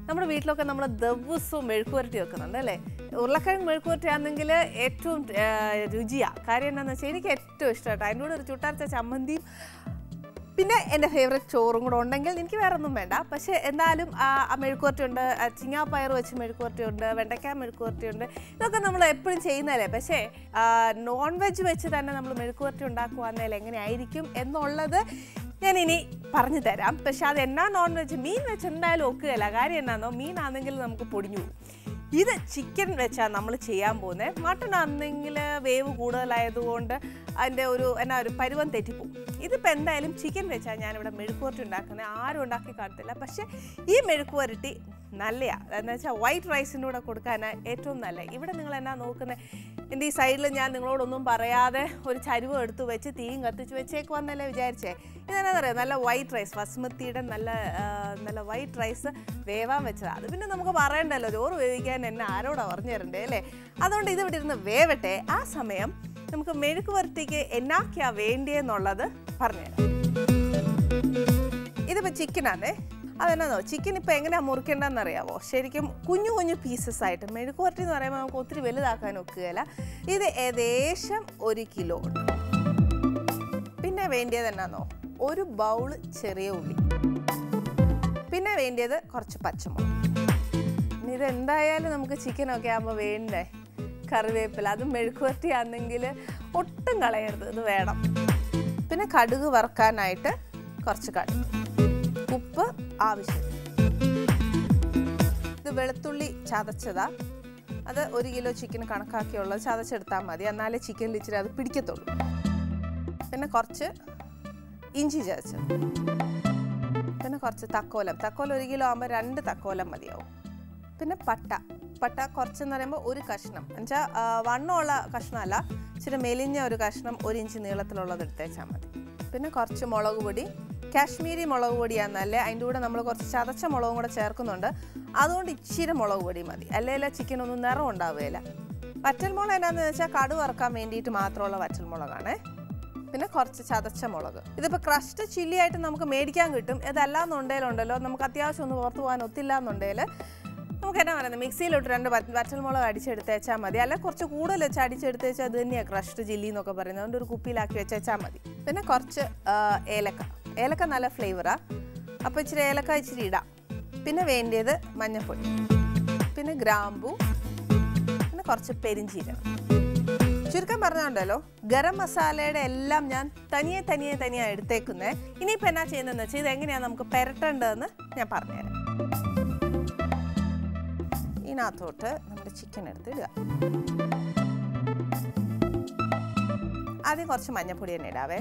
നമ്മുടെ വീട്ടിലൊക്കെ നമ്മൾ ദിവസവും മെഴുക്കുവരട്ടി വെക്കുന്നുണ്ട് അല്ലേ ഉരുളക്കിഴങ്ങ് മെഴുക്കുവരട്ടി ആണെങ്കിൽ ഏറ്റവും രുചിയാണ് കാര്യം എന്താണെന്ന് വെച്ചാൽ എനിക്ക് ഏറ്റവും ഇഷ്ടമായിട്ട് അതിൻ്റെ കൂടെ ഒരു ചുട്ടാർച്ച ചമ്മന്തിയും പിന്നെ എൻ്റെ ഫേവറേറ്റ് ചോറും കൂടെ ഉണ്ടെങ്കിൽ എനിക്ക് വേറെ ഒന്നും വേണ്ട പക്ഷേ എന്നാലും ആ ആ മെഴുക്കുവരട്ടി ഉണ്ട് ആ ചിങ്ങാപ്പയർ വെച്ച് മെഴുക്കുവരട്ടി ഉണ്ട് വെണ്ടയ്ക്ക മെഴുക്കുവരട്ടി ഉണ്ട് ഇതൊക്കെ നമ്മൾ എപ്പോഴും ചെയ്യുന്നതല്ലേ പക്ഷേ നോൺ വെജ് വെച്ച് തന്നെ നമ്മൾ മെഴുക്കുവരട്ടി ഉണ്ടാക്കുവാന്നേൽ എങ്ങനെയായിരിക്കും എന്നുള്ളത് ഞാൻ ഇനി പറഞ്ഞു തരാം പക്ഷെ അത് എന്നാ നോൺ വെജ് മീൻ വെച്ച് എന്തായാലും ഒക്കുകയില്ല കാര്യം എന്നാന്നോ മീനാണെങ്കിൽ നമുക്ക് പൊടിഞ്ഞു പോകും ഇത് ചിക്കൻ വെച്ചാണ് നമ്മൾ ചെയ്യാൻ പോകുന്നത് മട്ടൺ ആണെങ്കിൽ വേവ് കൂടുതലായതുകൊണ്ട് അതിൻ്റെ ഒരു എന്നാ ഒരു പരുവം തെറ്റിപ്പോവും ഇതിപ്പോൾ എന്തായാലും ചിക്കൻ വെച്ചാൽ ഞാനിവിടെ മെഴുക്കുവരട്ടി ഉണ്ടാക്കുന്നത് ആരും ഉണ്ടാക്കി കാണത്തില്ല പക്ഷേ ഈ മെഴുക്കുവരട്ടി നല്ലതാണ് എന്ന് വെച്ചാൽ വൈറ്റ് റൈസിൻ്റെ കൂടെ കൊടുക്കാൻ ഏറ്റവും നല്ല ഇവിടെ നിങ്ങൾ എന്നാ നോക്കുന്നത് എൻ്റെ ഈ സൈഡിൽ ഞാൻ നിങ്ങളോടൊന്നും പറയാതെ ഒരു ചരുവ് എടുത്ത് വെച്ച് തീയും കത്തിച്ച് വെച്ചേക്കുവാന്നല്ലേ വിചാരിച്ചേ ഇതെന്നാ പറയുക നല്ല വൈറ്റ് റൈസ് ബസ്മതിയുടെ നല്ല ആ, നല്ല വൈറ്റ് റൈസ് വേവാൻ വെച്ചതാണ് അത് പിന്നെ നമുക്ക് പറയണ്ടല്ലോ ചോറ് വേവിക്കാൻ എന്നെ ആരോടാ പറഞ്ഞു തരണ്ടേ അല്ലേ അതുകൊണ്ട് ഇത് ഇവിടെ ഇരുന്ന് വേവട്ടെ ആ സമയം നമുക്ക് മെഴുക്ക് വരട്ടിക്ക് എന്നാക്കിയാ വേണ്ടിയെന്നുള്ളത് പറഞ്ഞുതരാം ഇതിപ്പോൾ ചിക്കനാണേ അതെന്നാന്നോ ചിക്കൻ ഇപ്പോൾ എങ്ങനെയാണ് മുറിക്കേണ്ടതെന്ന് അറിയാവോ ശരിക്കും കുഞ്ഞു കുഞ്ഞു പീസസ് ആയിട്ട് മെഴുക്ക് വരട്ടി എന്ന് പറയുമ്പോൾ നമുക്ക് ഒത്തിരി വലുതാക്കാൻ ഒക്കുകയില്ല ഇത് ഏകദേശം ഒരു കിലോ ഉണ്ട് പിന്നെ വേണ്ടിയത് എന്നാന്നോ ഒരു ബൗൾ ചെറിയ ഉള്ളി പിന്നെ വേണ്ടിയത് കുറച്ച് പച്ചമുളക് ഇനി ഇതെന്തായാലും നമുക്ക് ചിക്കനൊക്കെ ആകുമ്പോൾ വേണ്ടേ കറിവേപ്പില അത് മെഴുക്കുവരട്ടി ആണെങ്കിൽ ഒട്ടും കളയരുത് ഇത് വേണം പിന്നെ കടുക് വറുക്കാനായിട്ട് കുറച്ച് കടുക് ഉപ്പ് ആവശ്യം ഇത് വെളുത്തുള്ളി ചതച്ചതാ അത് ഒരു കിലോ ചിക്കൻ കണക്കാക്കിയുള്ളത് ചതച്ചെടുത്താൽ മതി എന്നാലേ ചിക്കനിൽ ഇച്ചിരി അത് പിടിക്കത്തുള്ളൂ പിന്നെ കുറച്ച് ഇഞ്ചി ചതച്ചത് പിന്നെ കുറച്ച് തക്കോലം തക്കോലം ഒരു കിലോ ആകുമ്പോൾ രണ്ട് തക്കോലം മതിയാവും പിന്നെ പട്ട പട്ട കുറച്ചെന്ന് പറയുമ്പോൾ ഒരു കഷ്ണം എന്നുവെച്ചാൽ വണ്ണമുള്ള കഷ്ണമല്ല ഇച്ചിരി മെലിഞ്ഞ ഒരു കഷ്ണം ഒരു ഇഞ്ച് നീളത്തിലുള്ളത് എടുത്തേച്ചാൽ മതി പിന്നെ കുറച്ച് മുളക് പൊടി കാശ്മീരി മുളക് പൊടിയാണെന്നല്ലേ അതിൻ്റെ കൂടെ നമ്മൾ കുറച്ച് ചതച്ച മുളകും കൂടെ ചേർക്കുന്നുണ്ട് അതുകൊണ്ട് ഇച്ചിരി മുളക് പൊടി മതി അല്ലെങ്കിൽ ചിക്കൻ ഒന്നും നിറം ഉണ്ടാവുകയില്ല വറ്റൽമുളക് എന്നാന്ന് വെച്ചാൽ കടു വറുക്കാൻ വേണ്ടിയിട്ട് മാത്രമുള്ള വറ്റൽമുളകാണേ പിന്നെ കുറച്ച് ചതച്ച മുളക് ഇതിപ്പോൾ ക്രഷ്ഡ് ചില്ലി ആയിട്ട് നമുക്ക് മേടിക്കാൻ കിട്ടും ഇതല്ലാന്നുണ്ടെങ്കിലുണ്ടല്ലോ നമുക്ക് അത്യാവശ്യം ഒന്ന് പുറത്ത് പോകാൻ ഒത്തില്ല എന്നുണ്ടെങ്കിൽ നമുക്ക് എന്നാ പറയുന്നത് മിക്സിയിലോട്ട് രണ്ട് വറ്റ- വറ്റൽമുളക് അടിച്ചെടുത്തേച്ചാൽ മതി അല്ല കുറച്ച് കൂടുതൽ വെച്ച് അടിച്ചെടുത്തേച്ചാൽ അത് തന്നെയാണ് ക്രഷ്ഡ് ചില്ലി എന്നൊക്കെ പറയുന്നത് അതുകൊണ്ട് ഒരു കുപ്പിയിലാക്കി വെച്ചേച്ചാൽ മതി പിന്നെ കുറച്ച് ആ, ഏലക്ക ഏലക്ക നല്ല ഫ്ലേവറാണ് അപ്പോൾ ഇച്ചിരി ഏലക്ക ഇച്ചിരി ഇടാം പിന്നെ വേണ്ടിയത് മഞ്ഞൾപ്പൊടി പിന്നെ ഗ്രാമ്പു പിന്നെ കുറച്ച് പെരിഞ്ചീരകം ചുരുക്കം പറഞ്ഞുണ്ടല്ലോ ഗരം മസാലയുടെ എല്ലാം ഞാൻ തനിയെ തനിയെ തനിയെ എടുത്തേക്കുന്നേ ഇനിയിപ്പോൾ എന്നാ ചെയ്യുന്നതെന്ന് വെച്ചാൽ ഇത് എങ്ങനെയാണ് നമുക്ക് പെരട്ടേണ്ടതെന്ന് ഞാൻ പറഞ്ഞുതരാം ഇതിനകത്തോട്ട് നമ്മുടെ ചിക്കൻ എടുത്ത് ഇടുക ആദ്യം കുറച്ച് മഞ്ഞൾപ്പൊടി തന്നെ ഇടാവേ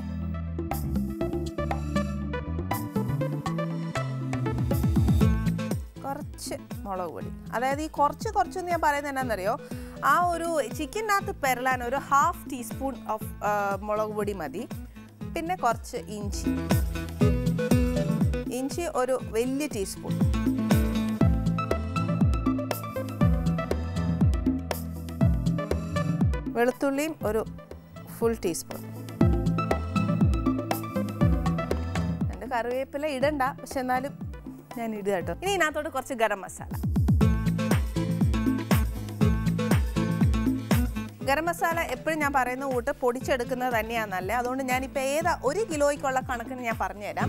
കുറച്ച് മുളക് പൊടി അതായത് ഈ കുറച്ച് കുറച്ചെന്ന് ഞാൻ പറയുന്നത് എന്നാണെന്നറിയോ ആ ഒരു ചിക്കനകത്ത് പെരളാൻ ഒരു ഹാഫ് ടീസ്പൂൺ ഓഫ് മുളക് പൊടി മതി പിന്നെ കുറച്ച് ഇഞ്ചി ഇഞ്ചി ഒരു വലിയ ടീസ്പൂൺ വെളുത്തുള്ളിയും ഒരു ഫുൾ ടീസ്പൂൺ എൻ്റെ കറിവേപ്പില ഇടണ്ട പക്ഷെ എന്നാലും ഞാൻ ഇടുക കേട്ടോ ഇനി ഇതിനകത്തോട്ട് കുറച്ച് ഗരം മസാല ഗരം മസാല എപ്പോഴും ഞാൻ പറയുന്ന കൂട്ട് പൊടിച്ചെടുക്കുന്നത് തന്നെയാണ് നല്ലത് അതുകൊണ്ട് ഞാനിപ്പോൾ ഏതാ ഒരു കിലോയ്ക്കുള്ള കണക്കിന് ഞാൻ പറഞ്ഞുതരാം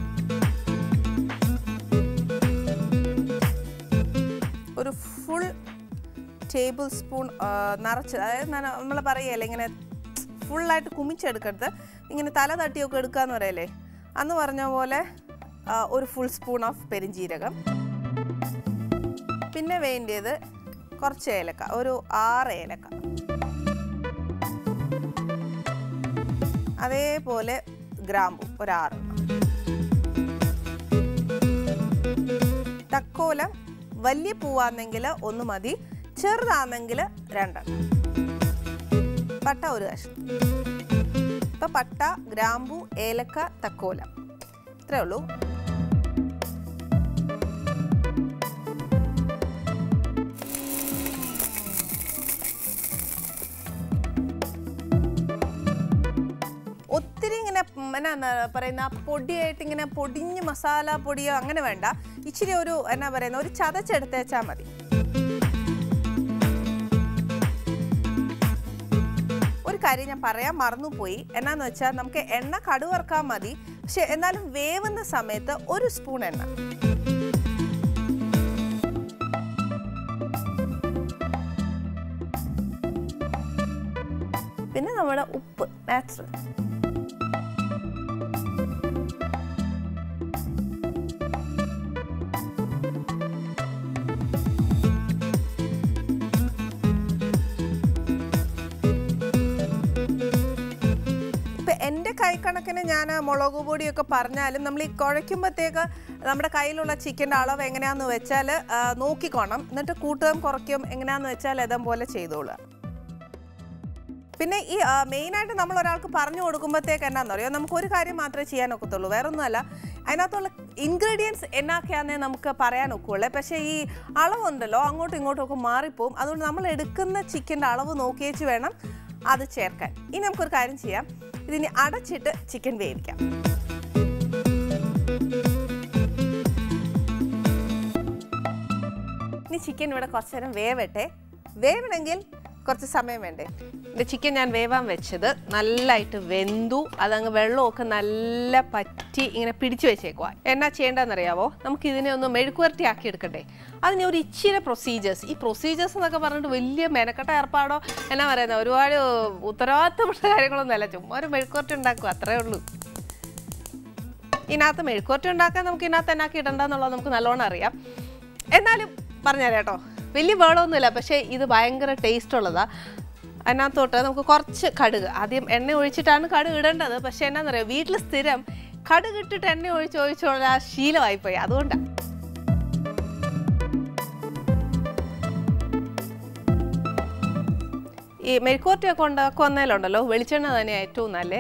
ഒരു ഫുൾ ടേബിൾ സ്പൂൺ നിറച്ച് അതായത് നമ്മൾ പറയല്ലേ ഇങ്ങനെ ഫുള്ളായിട്ട് കുമിച്ചെടുക്കരുത് ഇങ്ങനെ തല തട്ടിയൊക്കെ എടുക്കാന്ന് പറയല്ലേ അന്ന് പറഞ്ഞ പോലെ ആ, ഒരു ഫുൾ സ്പൂൺ ഓഫ് പെരിഞ്ജീരകം പിന്നെ വേണ്ടിയത് കുറച്ച് ഏലക്ക ഒരു ആറ് ഏലക്ക അതേപോലെ ഗ്രാമ്പു ഒരാറ് തക്കോലം വലിയ പൂവാണെങ്കിൽ ഒന്ന് മതി ചെറുതാണെങ്കിൽ രണ്ടെണ്ണം പട്ട ഒരു കഷ്ണം ഇപ്പം പട്ട ഗ്രാമ്പു ഏലക്ക തക്കോലം ഇത്രേ ഉള്ളൂ ഒത്തിരി ഇങ്ങനെ ഉം, എന്നാ ന- പറയുന്ന ആ പൊടിയായിട്ട് ഇങ്ങനെ പൊടിഞ്ഞ് മസാല പൊടിയോ അങ്ങനെ വേണ്ട ഇച്ചിരി ഒരു എന്നാ പറയുന്ന ഒരു ചതച്ചെടുത്തേച്ചാൽ മതി ഒരു കാര്യം ഞാൻ പറയാൻ മറന്നുപോയി എന്നാന്ന് വെച്ചാൽ നമുക്ക് എണ്ണ കടുവറക്കാൻ മതി പക്ഷെ എന്നാലും വേവുന്ന സമയത്ത് ഒരു സ്പൂൺ എണ്ണ പിന്നെ നമ്മുടെ ഉപ്പ് നാച്ചുറൽ ഇപ്പൊ എൻ്റെ കൈക്കണക്കിന് ഞാൻ മുളക് പൊടിയൊക്കെ പറഞ്ഞാലും നമ്മൾ ഈ കുഴയ്ക്കുമ്പോഴത്തേക്ക് നമ്മുടെ കയ്യിലുള്ള ചിക്കൻ്റെ അളവ് എങ്ങനെയാന്ന് വെച്ചാൽ ആ, നോക്കിക്കോണം എന്നിട്ട് കൂട്ടുകയും കുറയ്ക്കുകയും എങ്ങനെയാന്ന് വെച്ചാൽ ഇതേപോലെ ചെയ്തോളുക പിന്നെ ഈ മെയിനായിട്ട് നമ്മൾ ഒരാൾക്ക് പറഞ്ഞു കൊടുക്കുമ്പോഴത്തേക്ക് എന്നാന്ന് അറിയോ നമുക്ക് ഒരു കാര്യം മാത്രമേ ചെയ്യാൻ ഒക്കത്തുള്ളൂ വേറെ ഒന്നുമല്ല അതിനകത്തുള്ള ഇൻഗ്രീഡിയൻസ് എന്നാക്കിയാന്നേ നമുക്ക് പറയാൻ ഒക്കുള്ളൂ പക്ഷേ ഈ അളവുണ്ടല്ലോ അങ്ങോട്ടും ഇങ്ങോട്ടും ഒക്കെ മാറിപ്പോവും അതുകൊണ്ട് നമ്മൾ എടുക്കുന്ന ചിക്കൻ്റെ അളവ് നോക്കിയേച്ച് വേണം അത് ചേർക്കാൻ ഇനി നമുക്കൊരു കാര്യം ചെയ്യാം ഇതിനി അടച്ചിട്ട് ചിക്കൻ വേവിക്കാം ഇനി ചിക്കൻ ഇവിടെ കുറച്ച് നേരം വേവട്ടെ വേവണമെങ്കിൽ കുറച്ച് സമയം വേണ്ടേ എൻ്റെ ചിക്കൻ ഞാൻ വേവാൻ വെച്ചത് നല്ലതായിട്ട് വെന്തു അതങ്ങ് വെള്ളമൊക്കെ നല്ല പറ്റി ഇങ്ങനെ പിടിച്ചു വെച്ചേക്കുവാ എന്നാ ചെയ്യേണ്ടതെന്നറിയാവോ നമുക്ക് ഇതിനെ ഒന്ന് മെഴുക്കുവരട്ടി ആക്കി എടുക്കട്ടെ അതിന് ഒരു ഇച്ചിരി പ്രൊസീജിയേഴ്സ് ഈ പ്രൊസീജിയേഴ്സ് എന്നൊക്കെ പറഞ്ഞിട്ട് വലിയ മെനക്കെട്ട ഏർപ്പാടോ എന്നാ പറയുന്നത് ഒരുപാട് ഉത്തരവാദിത്തപ്പെട്ട കാര്യങ്ങളൊന്നും അല്ല ചുമ്മാ ഒരു മെഴുക്കുവരട്ടി ഉണ്ടാക്കുക അത്രേ ഉള്ളൂ ഇതിനകത്ത് മെഴുക്കുവരട്ടി ഉണ്ടാക്കാൻ നമുക്ക് ഇതിനകത്ത് എന്നാക്കി ഇടണ്ടെന്നുള്ളത് നമുക്ക് നല്ലോണം അറിയാം എന്നാലും പറഞ്ഞുതരാം കേട്ടോ വലിയ വേളമൊന്നുമില്ല പക്ഷേ ഇത് ഭയങ്കര ടേസ്റ്റ് ഉള്ളതാ അതിനകത്തോട്ട് നമുക്ക് കുറച്ച് കടുക് ആദ്യം എണ്ണ ഒഴിച്ചിട്ടാണ് കടുക് ഇടേണ്ടത് പക്ഷേ എന്നാന്നറിയാം വീട്ടിൽ സ്ഥിരം കടുക് ഇട്ടിട്ട് എണ്ണ ഒഴിച്ച് ഒഴിച്ചുള്ള ആ ശീലമായിപ്പോയി അതുകൊണ്ടാണ് ഈ മെഴുക്കുവരട്ടിയൊക്കെ ഉണ്ടാക്കുവന്നേലുണ്ടല്ലോ വെളിച്ചെണ്ണ തന്നെ ഏറ്റവും നല്ലേ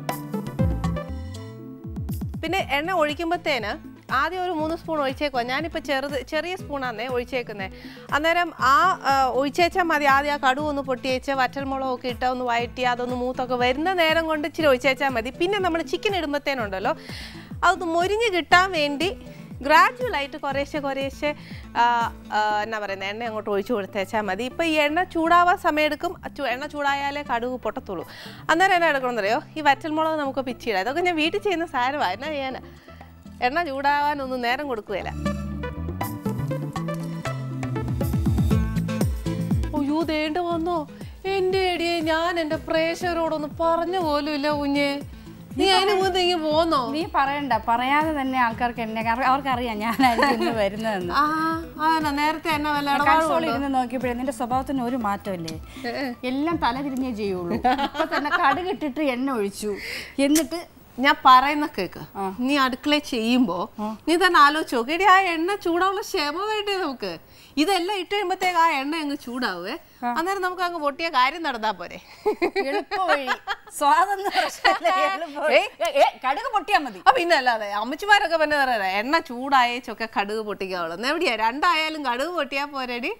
പിന്നെ എണ്ണ ഒഴിക്കുമ്പോഴത്തേന് ആദ്യം ഒരു മൂന്ന് സ്പൂൺ ഒഴിച്ചേക്കുക ഞാനിപ്പോൾ ചെറുത് ചെറിയ സ്പൂണാന്നേ ഒഴിച്ചേക്കുന്നത് അന്നേരം ആ ആ, ഒഴിച്ചേച്ചാൽ മതി ആദ്യം ആ കടുവ് ഒന്ന് പൊട്ടിയേച്ച് വറ്റൽമുളകൊക്കെ ഇട്ട് ഒന്ന് വയറ്റി അതൊന്ന് മൂത്തൊക്കെ വരുന്ന നേരം കൊണ്ട് ഇച്ചിരി ഒഴിച്ചേച്ചാൽ മതി പിന്നെ നമ്മൾ ചിക്കൻ ഇടുമ്പോഴത്തേനുണ്ടല്ലോ അതൊന്ന് മൊരിഞ്ഞ് കിട്ടാൻ വേണ്ടി ഗ്രാജുവലായിട്ട് കുറേശ്ശെ കുറേശ്ശെ ആ, ആ, എന്നാ പറയുന്നത് എണ്ണ അങ്ങോട്ട് ഒഴിച്ചു കൊടുത്തേച്ചാൽ മതി ഇപ്പോൾ ഈ എണ്ണ ചൂടാവാൻ സമയമെടുക്കും ആ ചു- എണ്ണ ചൂടായാലേ കടുക് പൊട്ടത്തുള്ളൂ അന്നേരം എന്നാ എടുക്കണമെന്നറിയോ ഈ വറ്റൽമുളക് നമുക്ക് പിച്ചിടാം ഇതൊക്കെ ഞാൻ വീട്ടിൽ ചെയ്യുന്ന സാരമാണ് എന്നാ ചെയ്യാനാ എണ്ണ ചൂടാവാനൊന്നും നേരം കൊടുക്കുകയില്ല അയ്യോ ദേണ്ട വന്നോ എൻ്റെ എടിയെ ഞാൻ എൻ്റെ പ്രേക്ഷകരോടൊന്ന് പറഞ്ഞു പോലും ഇല്ല കുഞ്ഞെ നീ അതിന് മുന്നേ ഇങ്ങനെ പോന്നോ നീ പറയണ്ട പറയാതെ തന്നെ ആൾക്കാർക്ക് എന്നെ കാരണം അവർക്കറിയാം ഞാനായിരിക്കും ഇന്ന് വരുന്നതെന്ന് ആ ആ നേരത്തെ എന്നെ വല്ല ഇടപാടും കൺസോളിൽ ഇരുന്ന് നോക്കിയപ്പോഴേ നിന്റെ സ്വഭാവത്തിന് ഒരു മാറ്റമില്ലേ എല്ലാം തല തിരിഞ്ഞേ ചെയ്യുള്ളൂ ഇപ്പൊ തന്നെ കടുകിട്ടിട്ട് എണ്ണ ഒഴിച്ചു എന്നിട്ട് ഞാൻ പറയുന്ന കേക്ക് നീ അടുക്കളയിൽ ചെയ്യുമ്പോ നീ തന്നെ ആലോചിച്ച് നോക്ക് എടി ആ എണ്ണ ചൂടാവുള്ള ക്ഷമ വേണ്ടേ നമുക്ക് ഇതെല്ലാം ഇട്ട് കഴിയുമ്പോഴത്തേക്ക് ആ എണ്ണ അങ്ങ് ചൂടാവേ അന്നേരം നമുക്ക് അങ്ങ് പൊട്ടിയ കാര്യം നടന്നാ പോരെ എളുപ്പ വഴി സ്വാതന്ത്ര്യ പ്രശ്നമില്ല, എളുപ്പ വഴി. ഏ, ഏ, കടുക് പൊട്ടിയാ മതി ആ പിന്നെ അല്ലാതെ അമ്മച്ചിമാരൊക്കെ പിന്നെ പറയാ എണ്ണ ചൂടായേച്ചൊക്കെ കടുക് പൊട്ടിക്കാവുള്ളൂ എവിടെയാ രണ്ടായാലും കടുക് പൊട്ടിയാ പോരടി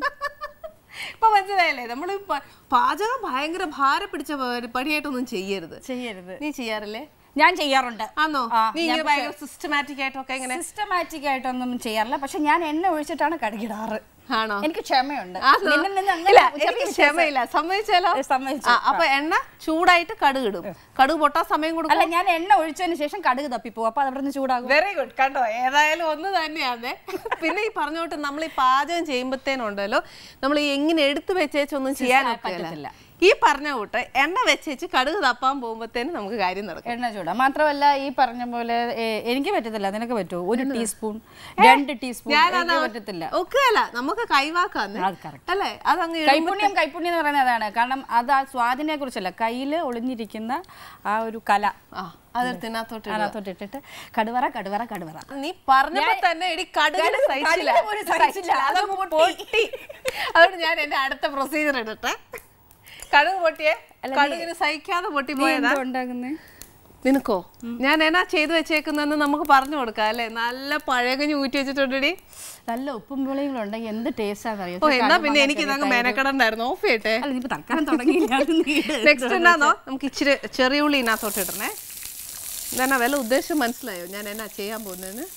ഇപ്പൊ മനസ്സിലായല്ലേ നമ്മൾ പാചകം ഭയങ്കര ഭാരം പിടിച്ച പ- പണിയായിട്ടൊന്നും ചെയ്യരുത് ചെയ്യരുത് നീ ചെയ്യാറില്ലേ ഞാൻ ചെയ്യാറുണ്ട് ആന്നോ ആ, നീ ഇങ്ങനെ ഭയങ്കര സിസ്റ്റമാറ്റിക് ആയിട്ടൊക്കെ ഇങ്ങനെ സിസ്റ്റമാറ്റിക് ആയിട്ടൊന്നും ചെയ്യാറില്ല പക്ഷെ ഞാൻ എണ്ണ ഒഴിച്ചിട്ടാണ് കടുകിടാറ് ആണോ എനിക്ക് ക്ഷമയുണ്ട് ആന്നോ? നിന്നിൽ നിന്ന് അങ്ങനെ ഇല്ല, ചെറിയ എനിക്ക് ക്ഷമയില്ല സമ്മതിച്ചാലോ ഏ, സമ്മതിച്ചു. ആ, അപ്പൊ എണ്ണ ചൂടായിട്ട് കടുക് ഇടും കടുക് പൊട്ടാൻ സമയം കൊടുക്കും അല്ല ഞാൻ എണ്ണ ഒഴിച്ചതിന് ശേഷം കടുക് തപ്പിപ്പോവും അപ്പൊ അതവിടെ നിന്ന് ചൂടാകും വെരി ഗുഡ് കണ്ടോ ഏതായാലും ഒന്ന് തന്നെയാണ് പിന്നെ ഈ പറഞ്ഞോട്ട് നമ്മൾ ഈ പാചകം ചെയ്യുമ്പോഴത്തേനുണ്ടല്ലോ നമ്മൾ ഈ എങ്ങനെ എടുത്തു വെച്ചേച്ചൊന്നും ചെയ്യാൻ പറ്റത്തില്ല. പറ്റത്തില്ല ഈ പറഞ്ഞ കൂട്ട് എണ്ണ വെച്ചേച്ച് കടുക് തപ്പാൻ പോകുമ്പോഴത്തേനും നമുക്ക് കാര്യം നടക്കും എണ്ണ ചൂടാ മാത്രമല്ല ഈ പറഞ്ഞ പോലെ ഏ, എനിക്ക് പറ്റത്തില്ല നിനക്ക് പറ്റുമോ ഒരു ടീസ്പൂൺ രണ്ട് ടീസ്പൂൺ എനിക്ക് പറ്റത്തില്ല ഒക്കെയല്ല നമുക്ക് കൈവാക്കാന്ന് അത് correct. അല്ലേ അതങ്ങ് ഇടുമ്പോ- കൈപുണ്യം കൈപുണ്യം എന്ന് പറയുന്നത് അതാണ് കാരണം അത് ആ സ്വാദിനെ കുറിച്ചല്ല കയ്യിൽ ഒളിഞ്ഞിരിക്കുന്ന ആ ഒരു കല ആ അതെടുത്തിനകത്തോട്ട് ഇടുക. അതിനകത്തോട്ട് ഇട്ടിട്ട് കടുവറ കടുവറ കടുവറ നീ പറഞ്ഞപ്പോ തന്നെ എടി കടുകിന് കടുക് സഹിച്ചില്ല കടുകിന് പോലും സഹിച്ചില്ല. അത് അതങ്ങ് പൊട്ടി അതുകൊണ്ട് ഞാൻ എന്റെ അടുത്ത പ്രൊസീജിയർ ഇടട്ടെ കടുക് പൊട്ടിയേ കടുകിന് സഹിക്കാതെ പൊട്ടി പോയതാ ഉണ്ടാക്കുന്നേ നിനക്കോ ഞാൻ എന്നാ ചെയ്തു വെച്ചേക്കുന്നെന്ന് നമുക്ക് പറഞ്ഞു കൊടുക്കാം അല്ലേ നല്ല പഴകഞ്ഞ് ഊറ്റി വെച്ചിട്ടുണ്ടെടി നല്ല ഉപ്പും പുളിയും ഉണ്ടെങ്കിൽ എന്ത് ടേസ്റ്റ് ആണെന്നറിയോ ഓ എന്നാ പിന്നെ എനിക്ക് ഇതങ്ങ് മെനക്കെടണ്ടായിരുന്നു ഓഫ് ചെയ്യട്ടെ അല്ല ഇനിയിപ്പോ തൽക്കാലം തുടങ്ങിയില്ല അത് നീ ഇട്. നെക്സ്റ്റ് എന്നാന്നോ നമുക്ക് ഇച്ചിരി ചെറിയ ഉള്ളി ഇതിനകത്തോട്ട് ഇടണേ ഇതെന്നാ വില ഉദ്ദേശം മനസ്സിലായോ ഞാൻ എന്നാ ചെയ്യാൻ പോകുന്നതെന്ന്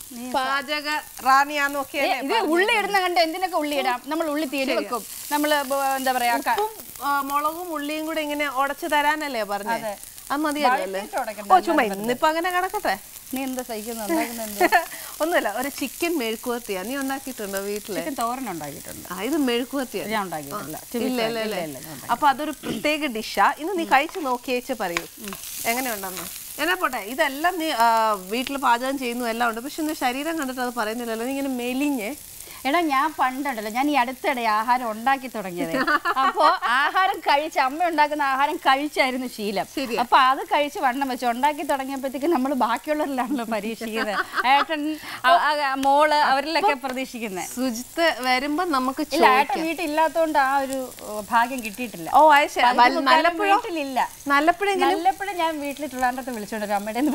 പാചക റാണിയാന്നൊക്കെ ഏ, ഇത് ഉള്ളി ഇടുന്ന കണ്ട് എന്തിനൊക്കെ ഉള്ളി ഇടാം നമ്മൾ ഉള്ളി തീരെ വെക്കും നമ്മൾ എന്താ പറയാ ക- ഉപ്പും ആ, മുളകും ഉള്ളിയും കൂടെ ഇങ്ങനെ ഉടച്ചു തരാനല്ലേ പറഞ്ഞേ അതെ. അത് മതിയല്ലോ അല്ലേ വഴറ്റിയിട്ട് ഉടയ്ക്കണ്ട, ഓ ചുമ്മാ ഇന്നിപ്പോ അങ്ങനെ കിടക്കട്ടെ നീ എന്താ സഹിക്കുന്നത് ഉണ്ടാക്കുന്നത് എന്താ ഒന്നുമില്ല ഒരു ചിക്കൻ മെഴുക്കുവത്തിയാ നീ ഉണ്ടാക്കിയിട്ടുണ്ടോ വീട്ടില് ചിക്കൻ തോരൻ ഉണ്ടാക്കിയിട്ടുണ്ട് ആ ഇത് മെഴുക്കുവത്തിയാ ഞാൻ ഉണ്ടാക്കിയിട്ടില്ല ഇല്ല ഇല്ല ഇല്ല അപ്പൊ അതൊരു പ്രത്യേക ഡിഷാ ഇന്ന് നീ കഴിച്ചു നോക്കിയേച്ച് പറയൂ എങ്ങനെയുണ്ടെന്ന് എന്നാ പോട്ടെ ഇതെല്ലാം നീ വീട്ടിൽ പാചകം ചെയ്യുന്നു എല്ലാം ഉണ്ട് പക്ഷെ ഇന്ന് ശരീരം കണ്ടിട്ട് അത് പറയുന്നില്ലല്ലോ നീ ഇങ്ങനെ മെലിഞ്ഞ് എടാ ഞാൻ പണ്ടുണ്ടല്ലോ ഞാൻ ഈ അടുത്തിടെ ആഹാരം ഉണ്ടാക്കി തുടങ്ങിയത് അപ്പോ ആഹാരം കഴിച്ച് അമ്മ ഉണ്ടാക്കുന്ന ആഹാരം കഴിച്ചായിരുന്നു ശീലം ശരിയാ. അപ്പൊ അത് കഴിച്ച് വണ്ണം വെച്ച് ഉണ്ടാക്കി തുടങ്ങിയപ്പോഴത്തേക്ക് നമ്മൾ ബാക്കിയുള്ളവരിലാണല്ലോ പരീക്ഷിക്കുന്നത് ഏട്ടൻ അ- അ- മോള് അവരിലൊക്കെ പ്രതീക്ഷിക്കുന്നത് സുജിത്ത് വരുമ്പോ നമുക്ക് ഇല്ല ഏട്ടൻ വീട്ടിലില്ലാത്തോണ്ട് ആ ഒരു ഏ, ഭാഗ്യം കിട്ടിയിട്ടില്ല ഓ അത് ശരി. പകുതി വല്ല- മുക്കാലും നല്ലപ്പോഴോ വീട്ടിലില്ല നല്ലപ്പോഴെങ്കിലും നല്ലപ്പോഴും ഞാൻ വീട്ടിൽ ട്രിവാൻഡ്രത്ത് വിളിച്ചോണ്ട് വരും അമ്മയുടെ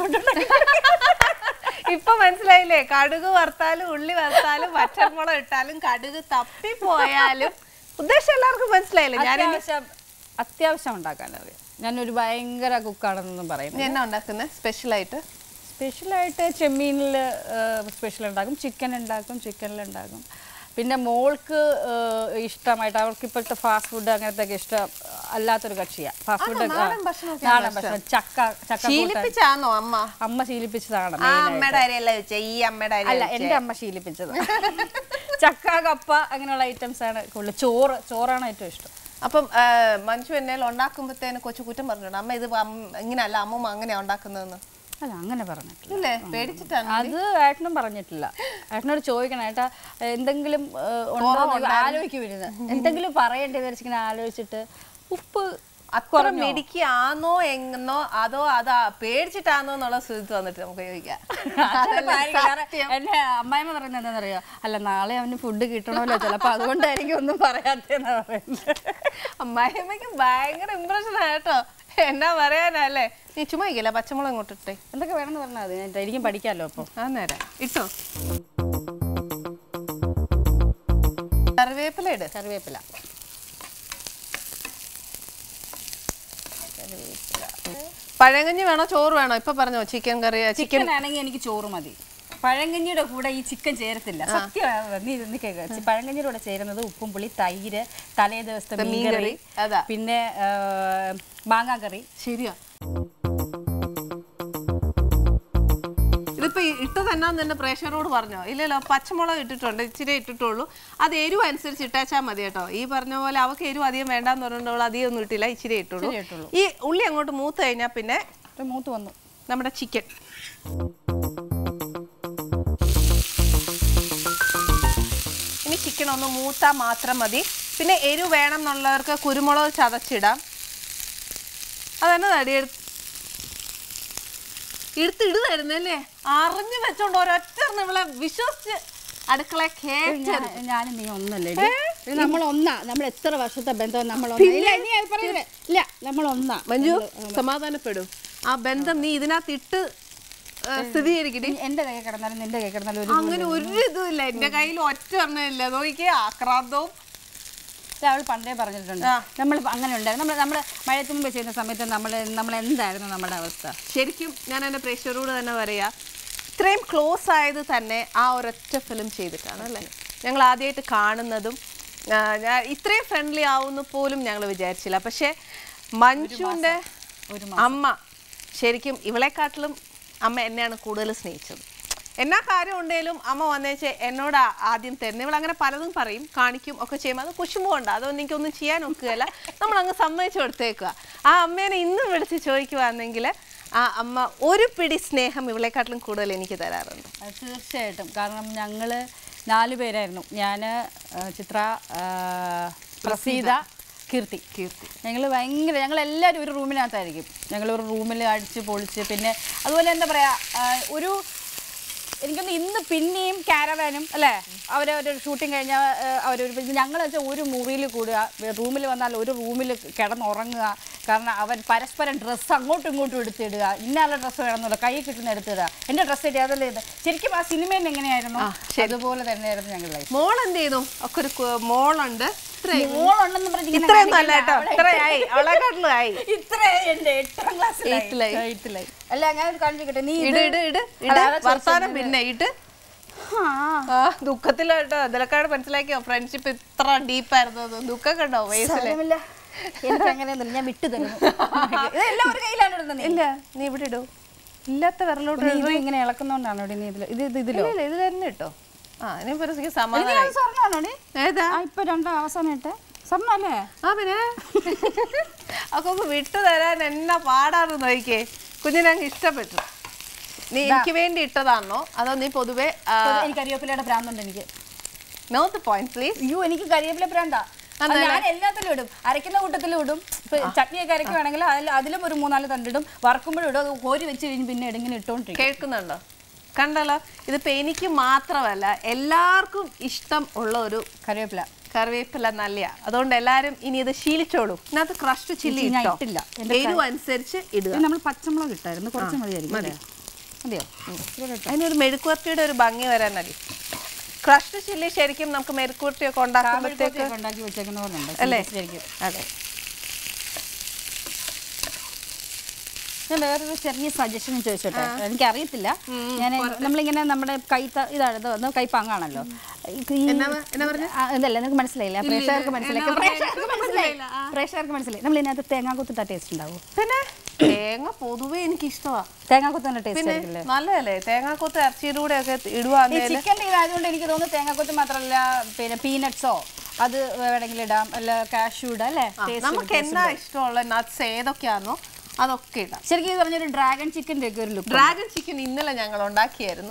ഇപ്പൊ മനസ്സിലായില്ലേ കടുക് വറുത്താലും ഉള്ളി വറുത്താലും പച്ചമുളക് ഇട്ടാലും കടുക് തപ്പിപ്പോയാലും ഉദ്ദേശം എല്ലാവർക്കും മനസ്സിലായില്ലേ ഞാൻ അത്യാവശ്യം അത്യാവശ്യം ഉണ്ടാക്കാൻ അറിയാം ഞാനൊരു ഭയങ്കര കുക്കാണെന്നൊന്നും പറയുന്നത് എന്നാ ഉണ്ടാക്കുന്നത് സ്പെഷ്യൽ ആയിട്ട് സ്പെഷ്യലായിട്ട് ചെമ്മീനിൽ സ്പെഷ്യൽ ഉണ്ടാക്കും ചിക്കൻ ഉണ്ടാക്കും ചിക്കനിൽ ഉണ്ടാക്കും പിന്നെ മോൾക്ക് ഏഹ്, ഇഷ്ടമായിട്ട് അവൾക്ക് ഇപ്പോഴത്തെ ഫാസ്റ്റ് ഫുഡ് അങ്ങനത്തെ ഒക്കെ ഇഷ്ടം അല്ലാത്തൊരു കക്ഷിയാണ് ഫാസ്റ്റ് ഫുഡ് നാടൻ ഭക്ഷണമൊക്കെ നാടൻ ഭക്ഷണം ചക്ക ചക്ക കൂട്ടാൻ. ശീലിപ്പിച്ചാന്നോ അമ്മ അമ്മ ശീലിപ്പിച്ചതാണ് ആ അമ്മയുടെ അരിയല്ല വെച്ചേ ഈ അമ്മയുടെ അരി അല്ല എൻ്റെ അമ്മ ശീലിപ്പിച്ചത് ചക്ക കപ്പ അങ്ങനെയുള്ള ഐറ്റംസ് ആണ് കൂടുതൽ ചോറ് ചോറാണ് ഏറ്റവും ഇഷ്ടം അപ്പം ആ, മഞ്ജു എന്നേൽ ഉണ്ടാക്കുമ്പോഴത്തേന് കൊച്ചു കുറ്റം പറഞ്ഞിട്ടുണ്ട് അമ്മ ഇത് അമ്മ- ഇങ്ങനെയല്ല അമ്മൂമ്മ അങ്ങനെയാ ഉണ്ടാക്കുന്നതെന്ന് അല്ല അങ്ങനെ പറഞ്ഞിട്ടില്ല ഇല്ലേ പേടിച്ചിട്ടാണ് അത് ഏട്ടനും പറഞ്ഞിട്ടില്ല ഏട്ടനോട് ചോദിക്കണം ഏട്ടാ എന്തെങ്കിലും ഏഹ്, ഉണ്ടോ എന്ന് ആലോചിക്കും ഇരുന്ന് എന്തെങ്കിലും പറയണ്ടേ വിചാരിച്ചിങ്ങനെ ആലോചിച്ചിട്ട് ഉപ്പ് അത്ര മിടിക്കാന്നോ എങ്ങന്നോ അതോ അതാ പേടിച്ചിട്ടാന്നോ എന്നുള്ള സ്ഥിതി വന്നിട്ട് നമുക്ക് ചോദിക്കാം ചിലപ്പോ ആയിരിക്കും. കാരണം എന്റെ അമ്മായിമ്മ പറയുന്നത് എന്താണെന്നറിയോ അല്ല നാളെ അവന് ഫുഡ് കിട്ടണമല്ലോ ചിലപ്പോ അതുകൊണ്ടായിരിക്കും ഒന്നും പറയാത്തേന്നാ പറയുന്നത് അമ്മായിയമ്മയ്ക്ക് ഭയങ്കര ഇമ്പ്രഷൻ ആട്ടോ എന്നാ പറയാനല്ലേ നീ ചുമ്മാ ഇരിക്കില്ല പച്ചമുളക് ഇങ്ങോട്ട് ഇട്ടേ എന്തൊക്കെ വേണമെന്ന് പറഞ്ഞാൽ മതി ഞാൻ എനിക്കും പഠിക്കാമല്ലോ അപ്പോൾ ആ നേരം ഇട്ടോ കറിവേപ്പില ഇട് കറിവേപ്പില പഴങ്കഞ്ഞി വേണോ ചോറ് വേണോ ഇപ്പൊ പറഞ്ഞോ ചിക്കൻ കറി ചിക്കൻ ചിക്കൻ ആണെങ്കിൽ എനിക്ക് ചോറ് മതി പഴങ്കഞ്ഞിയുടെ കൂടെ ഈ ചിക്കൻ ചേരത്തില്ല സത്യം നീ ഇന്ന് കേൾക്കുക പഴങ്കഞ്ഞിയുടെ കൂടെ ചേരുന്നത് ഉപ്പും പുളി തൈര് തലേ ദിവസത്തെ മീൻകറി അതാ പിന്നെ മാങ്ങാക്കറി ശരിയാ ഇതിപ്പോ ഈ ഇട്ടത് എന്നാന്ന് തന്നെ പ്രേക്ഷകരോട് പറഞ്ഞോ ഇല്ലല്ലോ പച്ചമുളക് ഇട്ടിട്ടുണ്ട് ഇച്ചിരി ഇട്ടിട്ടുള്ളൂ അത് എരിവ് അനുസരിച്ച് ഇട്ടാച്ചാൽ മതി കേട്ടോ ഈ പറഞ്ഞ പോലെ അവക്ക് എരിവ് അധികം വേണ്ടാന്ന് പറഞ്ഞിട്ടുള്ള അധികം ഒന്നും ഇട്ടില്ല ഇച്ചിരി ഇട്ടുള്ളൂ ഇച്ചിരി ഇട്ടുള്ളൂ. ഈ ഉള്ളി അങ്ങോട്ട് മൂത്ത് കഴിഞ്ഞാൽ പിന്നെ ഇത് മൂത്ത് വന്നു നമ്മുടെ ചിക്കൻ ഇനി ചിക്കൻ ഒന്ന് മൂത്താൽ മാത്രം മതി പിന്നെ എരിവ് വേണം എന്നുള്ളവർക്ക് കുരുമുളക് ചതച്ചിടാം അതന്നെ നടി എടുത്ത് എടുത്തിടുതായിരുന്നല്ലേ അറിഞ്ഞു വെച്ചോണ്ട് ഒരൊറ്റ നമ്മളെ വിശ്വസിച്ച് അടുക്കള കേറ്റരുത് ഞാനും നീ ഒന്നല്ലേ നമ്മൾ ഒന്നാ നമ്മൾ എത്ര വർഷത്തെ ബന്ധം നമ്മൾ ഒന്നാ ഇല്ല നീ അത് പറയുന്നത് ഇല്ല നമ്മൾ ഒന്നാ മഞ്ജു സമാധാനപ്പെടും ആ ബന്ധം നീ ഇതിനകത്ത് ഇട്ട് ആ, സ്ഥിരീകരിക്കട്ടെ എന്റെ കൈ കിടന്നാലും നിന്റെ കൈ കിടന്നാലും ഒരു അങ്ങനെ ഒരു ഇതുമില്ല എന്റെ കയ്യിൽ ഒറ്റ എണ്ണമില്ല നോക്കിയേ ആക്രാന്തവും ഇത് അവൾ പണ്ടേ പറഞ്ഞിട്ടുണ്ട് ആ. നമ്മൾ അങ്ങനെ ഉണ്ടായിരുന്നു നമ്മൾ നമ്മൾ മഴയത്ത് മുമ്പ് ചെയ്യുന്ന സമയത്ത് നമ്മൾ നമ്മൾ എന്തായിരുന്നു നമ്മുടെ അവസ്ഥ ശരിക്കും ഞാൻ എൻ്റെ പ്രേക്ഷകരോട് തന്നെ പറയാ ഇത്രയും ക്ലോസ് ആയത് തന്നെ ആ ഒരൊറ്റ ഫിലിം ചെയ്തിട്ടാണ് അല്ലേ ഞങ്ങൾ ആദ്യമായിട്ട് കാണുന്നതും ആ, ഞാൻ ഇത്രയും ഫ്രണ്ട്ലി ആവുന്നു പോലും ഞങ്ങൾ വിചാരിച്ചില്ല പക്ഷേ മഞ്ജുവിൻ്റെ ഒരു അമ്മ ശരിക്കും ഇവളെക്കാട്ടിലും അമ്മ എന്നെയാണ് കൂടുതൽ സ്നേഹിച്ചത് എന്നാ കാര്യം ഉണ്ടെങ്കിലും അമ്മ വന്നേച്ച് എന്നോട് ആ- ആദ്യം തരുന്നത് ഇവൾ അങ്ങനെ പലതും പറയും കാണിക്കും ഒക്കെ ചെയ്യുമ്പോൾ അത് കുശുമ്പുണ്ട് അതൊന്നും എനിക്കൊന്നും ചെയ്യാൻ ഒക്കുകയല്ല നമ്മൾ അങ്ങ് സമ്മതിച്ചു കൊടുത്തേക്കുക ആ അമ്മേനെ ഇന്നും വിളിച്ച് ചോദിക്കുവാണെങ്കിൽ ആ അമ്മ ഒരു പിടി സ്നേഹം ഇവളെക്കാട്ടിലും കൂടുതൽ എനിക്ക് തരാറുണ്ട് അത് തീർച്ചയായിട്ടും കാരണം ഞങ്ങൾ നാല് പേരായിരുന്നു ഞാൻ ചിത്ര ആ, പ്രസീത കീർത്തി കീർത്തി ഞങ്ങൾ ഭയങ്കര ഞങ്ങൾ എല്ലാവരും ഒരു റൂമിനകത്തായിരിക്കും ഞങ്ങൾ ഒരു റൂമിൽ അടിച്ച് പൊളിച്ച് പിന്നെ അതുപോലെ എന്താ പറയുക ഒരു എനിക്കൊന്ന് ഇന്ന് പിന്നെയും കാരവാനും അല്ലേ അവർ ഒരു ഷൂട്ടിംഗ് കഴിഞ്ഞാൽ അവരൊരു ഞങ്ങൾ വെച്ചാൽ ഒരു മുറിയിൽ കൂടുക റൂമിൽ വന്നാൽ ഒരു റൂമിൽ കിടന്നുറങ്ങുക കാരണം അവർ പരസ്പരം ഡ്രസ്സ് അങ്ങോട്ടും ഇങ്ങോട്ടും എടുത്തിടുക ഇന്നാളുടെ ഡ്രസ്സ് വേണമെന്നില്ല കൈ കിട്ടുന്ന എടുത്തിടുക എൻ്റെ ഡ്രസ്സ് ഇടുക അതല്ലേ ഇത് ശരിക്കും ആ സിനിമയിൽ എങ്ങനെയായിരുന്നു അതുപോലെ തന്നെയായിരുന്നു ഞങ്ങളുടെ ലൈഫ് മോൾ എന്ത് ചെയ്യുന്നു ഒക്കെ ഒരു കു- മോളുണ്ട് ഇത്രയും മോളുണ്ടെന്ന് പറഞ്ഞ് ഇങ്ങനെ ഇത്രയൊന്നും അല്ല കാണിക്കണ്ട. കേട്ടോ ഇത്രയായി അവളെക്കാട്ടിലും ആയി ഇത്രേ എന്റെ എട്ടാം ക്ലാസ്സിലായി എയ്ത്തിലായി. എയ്ത്തിലായി. അല്ല ഞാൻ കാണിച്ചിട്ടെ നീ ഇട് ഇട് ഇട് ഇട് അതാ ചോദിച്ചത്. വർത്താനം പിന്നെ ഇട് ആ ദുഃഖത്തിലാട്ടോ ഇതിലൊക്കെയാണ് മനസ്സിലാക്കിയോ ഫ്രണ്ട്ഷിപ്പ് ഇത്ര ഡീപ്പായിരുന്നു എന്ന്. ദുഃഖം കണ്ടോ വയസ്സില് സാരമില്ല. എനിക്ക് അങ്ങനെയൊന്നുമില്ല ഞാൻ വിട്ടു തരുന്നു ഇത് എല്ലാവരും കയ്യിലാണ് ഇടുന്നത് നീ. ഇല്ല നീ ഇവിടെ ഇടൂ ഇല്ലാത്ത വിരലോട്ട് നീ ഇത് ഇങ്ങനെ ഇളക്കുന്നോണ്ടാണോ ഇവിടെ നീ ഇതില് ഇത് ഇത് ഇതിലോ ഇല്ല ഇത് തന്നെ ഇട്ടോ ആ ഇനി പരസ്യം ഇത് സമാധാനം അത് സ്വർണ്ണമാണോ നീ ഏതാ ആ ഇപ്പൊ രണ്ടാം അവസാനം ഇട്ടെ സ്വർണ്ണം അല്ലേ ആ പിന്നെ അപ്പൊ ഒന്ന് വിട്ടു തരാൻ എന്നാ പാടാന്ന് നോക്കിയേ കുഞ്ഞിനെ അങ്ങ് ഇഷ്ടപ്പെട്ടു നീ എനിക്ക് വേണ്ടി ഇട്ടതാണോ അതോ നീ പൊതുവെ എനിക്ക് കരിവേപ്പിലയുടെ ഭ്രാന്തുണ്ട് എനിക്ക് നോ ദ പോയിന്റ് പ്ലീസ് അയ്യോ എനിക്ക് കരിവേപ്പില ഭ്രാന്താ അത് ഞാൻ എല്ലാത്തിലും ഇടും അരയ്ക്കുന്ന കൂട്ടത്തിലും ഇടും ഇപ്പൊ ചട്നിയൊക്കെ അരയ്ക്കുവാണെങ്കിൽ അതിൽ അതിലും ഒരു മൂന്നാല് തണ്ടിടും വറക്കുമ്പോഴും ഇടും അത് കോരി വെച്ച് കഴിഞ്ഞ് പിന്നെ ഇങ്ങനെ ഇട്ടോണ്ടിരിക്കും കേൾക്കുന്നുണ്ടോ കണ്ടല്ലോ ഇതിപ്പോ എനിക്ക് മാത്രമല്ല എല്ലാവർക്കും ഇഷ്ടം ഉള്ള ഒരു കറിവേപ്പില കറിവേപ്പില നല്ലയാ അതുകൊണ്ട് എല്ലാരും ഇനി ഇത് ശീലിച്ചോളൂ ഇതിനകത്ത് ക്രഷ്ഡ് ചില്ലി ഞാൻ ഇട്ടോ ഇട്ടില്ല. എരിവ് അനുസരിച്ച് ഇടുക ഇത് നമ്മൾ പച്ചമുളക് ഇട്ടായിരുന്നു കുറച്ച് മതിയായിരിക്കും അല്ലേ? മതിയോ ഇവിടെ ഇട്ടോ. അതിനൊരു മെഴുക്കുവരട്ടിയുടെ ഒരു ഭംഗി വരാൻ മതി ക്രഷ്ഡ് ചില്ലി ശരിക്കും നമുക്ക് മെഴുക്കുവരട്ടിയൊക്കെ ഉണ്ടാക്കുമ്പോഴത്തേക്ക് കാബേജൊക്കെ ഉണ്ടാക്കി വെച്ചേക്കുന്ന പോലെ ഉണ്ട് അല്ലേ? ശരിക്കും അതെ ഞാൻ വേറൊരു ചെറിയ സജഷൻ ചോദിച്ചോട്ടെ എനിക്ക് അറിയത്തില്ല ഞാൻ നമ്മളിങ്ങനെ നമ്മുടെ കൈ ത- ഇതാണ് ഇത് വന്ന് കൈപ്പാങ്ങാണല്ലോ ഇത് ഈ- ആ, ഇതല്ല നിങ്ങൾക്ക് മനസ്സിലായില്ല പ്രേക്ഷകർക്ക് മനസ്സിലായി പ്രേക്ഷകർക്ക് മനസ്സിലായി പ്രേക്ഷകർക്ക് മനസ്സിലായി നമ്മൾ ഇതിനകത്ത് തേങ്ങാക്കൊത്തിട്ട ടേസ്റ്റ് ഉണ്ടാവും പിന്നെ തേങ്ങ പൊതുവേ എനിക്ക് ഇഷ്ടമാ തേങ്ങാക്കൊത്തിന്റെ ടേസ്റ്റ് പിന്നെ ആയിരിക്കില്ലേ നല്ലതല്ലേ തേങ്ങാക്കൊത്ത് ഇറച്ചിയുടെ കൂടെ ഒക്കെ ഈ ഇടുവാന്നേല് ചിക്കൻ്റെ ഇതായതുകൊണ്ട് എനിക്ക് തോന്നുന്നു തേങ്ങാക്കൊത്ത് മാത്രമല്ല പിന്നെ പീനട്സോ അത് വേണമെങ്കിൽ ഇടാം അല്ല കാഷ്യൂ ഇടാം അല്ലേ Taste നമുക്ക് എന്നാ ഇഷ്ടമുള്ള നട്ട്സ് ഏതൊക്കെയാണോ അതൊക്കെ ഇടാം ശരിക്കും ഇത് പറഞ്ഞൊരു ഡ്രാഗൺ ചിക്കൻ്റെ ഒക്കെ ഒരു ലുക്ക് ഡ്രാഗൺ ചിക്കൻ ഇന്നലെ ഞങ്ങൾ ഉണ്ടാക്കിയായിരുന്നു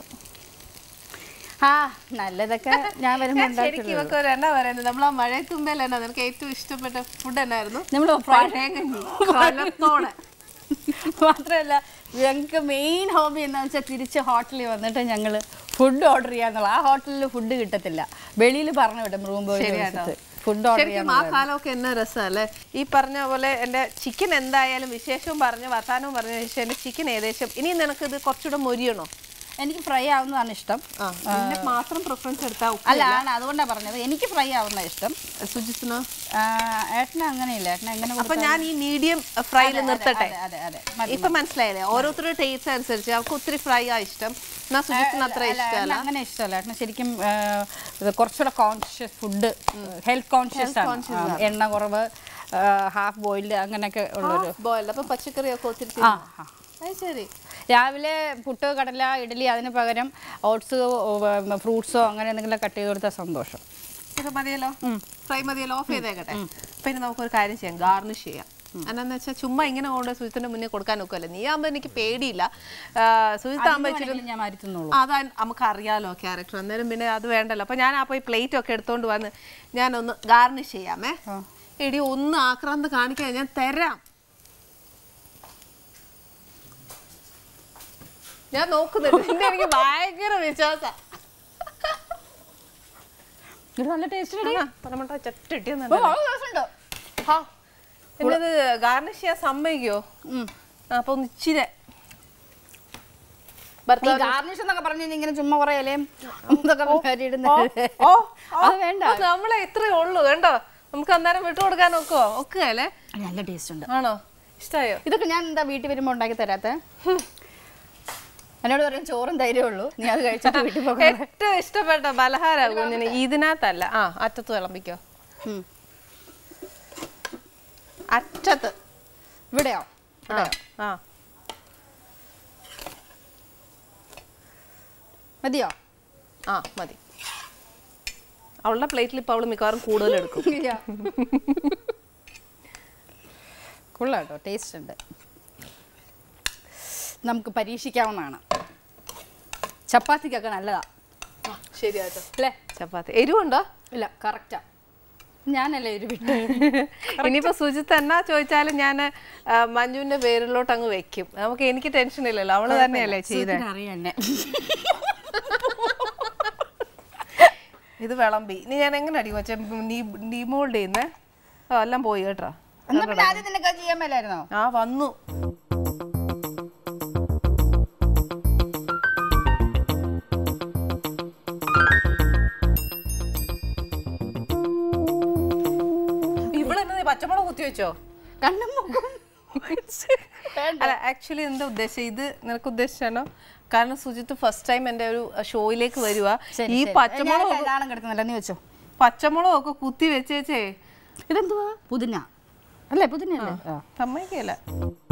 ആ നല്ലതൊക്കെ ഞാൻ വരുമ്പോൾ ഞാൻ ശരിക്കും ഇവക്ക് ഒരു എന്നാ പറയുന്നത് നമ്മൾ ആ മഴയത്തുമ്പേൽ എന്നാ നിനക്ക് ഏറ്റവും ഇഷ്ടപ്പെട്ട ഫുഡ് എന്നായിരുന്നു നമ്മൾ പഴയകഞ്ഞി കലത്തോടെ മാത്രമല്ല ഞങ്ങൾക്ക് മെയിൻ ഹോബി എന്താണെന്ന് വെച്ചാൽ തിരിച്ച് ഹോട്ടലിൽ വന്നിട്ട് ഞങ്ങൾ ഫുഡ് ഓർഡർ ചെയ്യാന്നുള്ള ആ ഹോട്ടലിൽ ഫുഡ് കിട്ടത്തില്ല വെളിയിൽ പറഞ്ഞു വിടും റൂം ബോയ് ശരിയാട്ടോ. ഫുഡ് ഓർഡർ ചെയ്യാൻ ശരിക്കും ആ കാലമൊക്കെ എന്നാ രസമല്ലേ ഈ പറഞ്ഞ പോലെ എൻ്റെ ചിക്കൻ എന്തായാലും വിശേഷവും പറഞ്ഞ് വർത്താനവും പറഞ്ഞ ശേഷം എൻ്റെ ചിക്കൻ ഏകദേശം ഇനി നിനക്ക് ഇത് കുറച്ചുകൂടെ മൊരിയണോ എനിക്ക് ഫ്രൈ ആവുന്നതാണ് ഇഷ്ടം ആ നിന്നെ മാത്രം പ്രിഫറൻസ് എടുത്താൽ അല്ല ആണ് അതുകൊണ്ടാണ് പറഞ്ഞത് എനിക്ക് ഫ്രൈ ആവുന്ന ഇഷ്ടം സുജിത്തിനോ ആ, ഏട്ടന് അങ്ങനെയില്ല ഏട്ടന് എങ്ങനെ അപ്പൊ കൊടുത്താലും- ഞാൻ ഈ മീഡിയം ഫ്രൈയിൽ അതെ, നിർത്തട്ടെ അതെ അതെ അതെ മതി. ഇപ്പൊ മനസ്സിലായില്ലേ ഓരോരുത്തരുടെ ടേസ്റ്റ് അനുസരിച്ച് അവർക്ക് ഒത്തിരി ഫ്രൈ ആ ഇഷ്ടം എന്നാ സുജിത്തിന് അത്ര അല്ല, ഇഷ്ടമല്ല ഏട്ടന് അങ്ങനെ ഇഷ്ടമല്ല ഏട്ടന് ശരിക്കും ആ, ഇത് കുറച്ചുകൂടെ കോൺഷ്യസ് ഫുഡ് ഹെൽത്ത് കോൺഷ്യസ് ആണ് ആ, എണ്ണ കുറവ് ഹാഫ് ബോയിൽഡ് അങ്ങനെയൊക്കെ ഉള്ളൊരു ബോയിൽ അപ്പൊ പച്ചക്കറിയൊക്കെ ഒത്തിരി ആ തിന്നും. ആ. അത് ശരി രാവിലെ പുട്ട് കടല ഇഡലി അതിന് പകരം ഓട്സ് ഫ്രൂട്ട്സോ അങ്ങനെ എന്തെങ്കിലും കട്ട് ചെയ്ത് കൊടുത്താൽ സന്തോഷം ഇത് മതിയല്ലോ ഫ്രൈ മതിയല്ലോ ഓഫ് ചെയ്തേക്കട്ടെ പിന്നെ നമുക്കൊരു കാര്യം ചെയ്യാം ഗാർണിഷ് ചെയ്യാം എന്നാന്ന് വെച്ചാൽ ചുമ്മാ ഇങ്ങനെ കൊണ്ട് സുജിത്തിന്റെ മുന്നേ കൊടുക്കാൻ നോക്കുമല്ലോ നീ ആകുമ്പോൾ എനിക്ക് പേടിയില്ല സുജിത്ത് ആകുമ്പോൾ ഇച്ചിരി വേണമെങ്കിലും ഞാൻ മാറ്റി തിന്നോളൂ അതാ നമുക്ക് അറിയാലോ ക്യാരക്ടർ അന്നേരം പിന്നെ അത് വേണ്ടല്ലോ അപ്പൊ ഞാൻ അപ്പോൾ ഈ പ്ലേറ്റ് ഒക്കെ എടുത്തോണ്ട് വന്ന് ഞാനൊന്ന് ഗാർണിഷ് ചെയ്യാമേ എടി ഒന്ന് ആക്രാന്ത് കാണിക്കാൻ ഞാൻ തരാം ഞാൻ നോക്കുന്നുണ്ട് നിന്നെ എനിക്ക് ഭയങ്കര വിശ്വാസം ഇത് നല്ല ടേസ്റ്റ് ചട്ടിട്ടിയെന്നുണ്ട് എന്നത് ഗാർണിഷ് ചെയ്യാൻ സമ്മതിക്കോ അപ്പൊ ഒന്ന് ഇച്ചിരി ഈ ഗാർണിഷ് എന്നൊക്കെ പറഞ്ഞു കഴിഞ്ഞാൽ ഇങ്ങനെ ചുമ്മാ കുറെ ഇലയും ഇതൊക്കെ വാരിയിടുന്ന ഓ അത് വേണ്ട അപ്പൊ നമ്മളെ ഇത്രേ ഉള്ളൂ കണ്ടോ നമുക്ക് അന്നേരം വിട്ടു കൊടുക്കാൻ ഒക്കുവോ ഒക്കുകയല്ലേ നല്ല ടേസ്റ്റ് ഉണ്ട് ആണോ ഇഷ്ടായോ ഇതൊക്കെ ഞാൻ എന്താ വീട്ടിൽ വരുമ്പോൾ ഉണ്ടാക്കി തരാത്ത എന്നോട് പറയും ചോറും ധൈര്യം ഉള്ളൂ നീ അത് കഴിച്ചിട്ട് വീട്ടിൽ പോകാം ഏറ്റവും ഇഷ്ടപ്പെട്ട പലഹാര കുഞ്ഞിന് ഇതിനകത്തല്ല ആ അറ്റത്ത് വിളമ്പിക്കോ അറ്റത്ത് ഇവിടെയോ ആ ആ മതിയോ ആ മതി അവളുടെ പ്ലേറ്റിൽ ഇപ്പൊ അവള് മിക്കവാറും കൂടുതൽ എടുക്കും ഇല്ല കൊള്ളാട്ടോ ടേസ്റ്റ് ഉണ്ട് നമുക്ക് പരീക്ഷിക്കാവുന്നതാണ് ചപ്പാത്തിക്കൊക്കെ നല്ലതാ ശരിയാട്ടോ അല്ലേ ചപ്പാത്തി എരിവുണ്ടോ ഇല്ല കറക്റ്റാ ഞാനല്ലേ ഒരു വിട്ട് ഇനിയിപ്പോ സുജിത്ത് എന്നാ ചോദിച്ചാലും ഞാൻ മഞ്ജുവിന്റെ പേരിലോട്ട് അങ്ങ് വെക്കും നമുക്ക് എനിക്ക് ടെൻഷൻ ഇല്ലല്ലോ അവള് തന്നെയല്ലേ ചെയ്തേ അറിയാം എന്നെ ഇത് വിളമ്പി ഇനി ഞാൻ എങ്ങനെ അടി കൊച്ചെ ഡിമോൾഡ് ചെയ്യുന്നേ ഓ എല്ലാം പോയി കേട്ടോ എന്നാ പിന്നെ ആദ്യം നിനക്ക് അത് ചെയ്യാൻ മേലായിരുന്നോ ആ വന്നു ഇവിടെ പച്ചമുളക് കുത്തി വെച്ചോ കണ്ണും മൂക്കും അല്ല ആക്ച്വലി എന്താ ഉദ്ദേശം ഇത് നിനക്ക് ഉദ്ദേശിച്ചാണോ കാരണം സുജിത്ത് ഫസ്റ്റ് ടൈം എൻ്റെ ഒരു ഷോയിലേക്ക് വരുക ശരി, ഈ ശരി. പച്ചമുളക് ഞാൻ നാണം കിടക്കുന്നില്ല നീ വെച്ചോ പച്ചമുളകൊക്കെ കുത്തി വെച്ചേച്ചേ ഇതെന്തുവാ പുതിന അല്ലേ പുതിന അല്ലേ ആ സമ്മതിക്കല